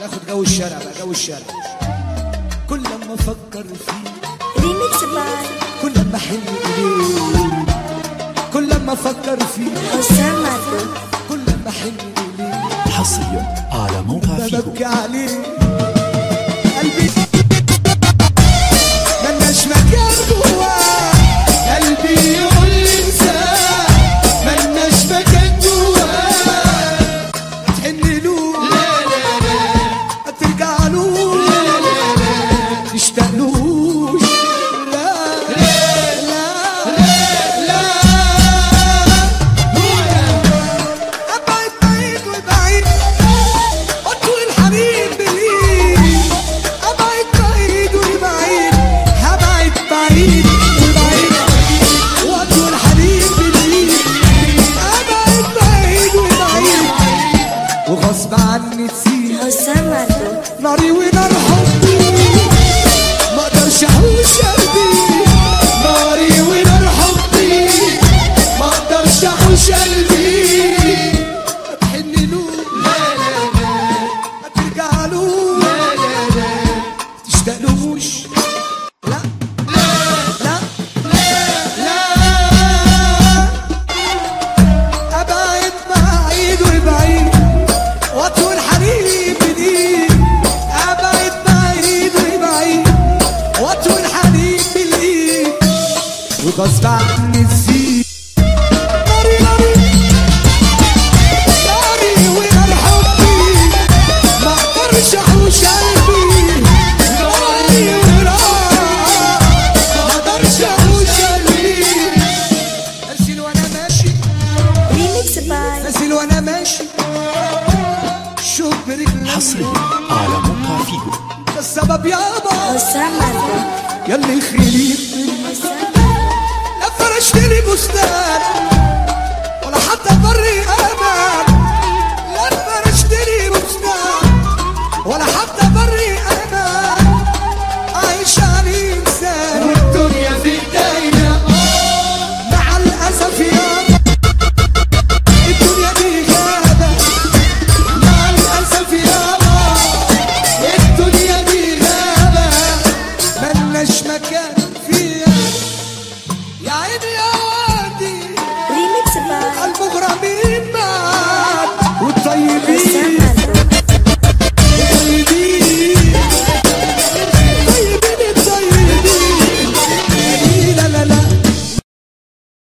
ناخد جو الشارع بقى جو الشارع كل لما افكر فيه ريميكس باي كل لما احن اليه كل لما افكر فيه حسام مردو كل لما احن اليه حصريا على موقع فيجو ببكي عليه قلبي ملناش مكان جواه قلبي يقول لي انساه ملناش مكان جواه تحن له لا لا لا ترجع له لا لا لا تشتاقلوش لا لا لا لا ابعد بعيد وبعيد اطول الحنين بالايد ابعد بعيد وبعيد هبعد بعيد وبعيد واطول الحنين بالايد ابعد بعيد وبعيد وغصب عني تسيب حسام مردو ناري ونار حبي ما اقدرش احوش قلبي ناري ونار حبي ما اقدرش احوش قلبي اتحن له لا لا لا هترجع له لا لا لا تشتاقلوش لا لا لا لا ابعد بعيد وبعيد واطول حنين بالايد ابعد بعيد وبعيد واطول حنين بالايد وغصب عني تزيد ناري ناري ناري ونار حبي ما اقدرش احوش قلبي ناري ونار ما اقدرش احوش قلبي ارسل وانا ماشي ريميكس باي نازل وانا ماشي شوف برجلي حصريا على موقع فيجو ده السبب يابا حسام مردو يلي خليت حسام لا فرشت لي بستان ولا حتى بري امان لا فرشت لي بستان ولا حتى بري امان عايش على انسان والدنيا في ايديا مع الاسف يابا الدنيا دي غابه مع الاسف يابا الدنيا دي غابه ملناش مكان فيها يا عيني يا وادي ريميكس باي المغرمين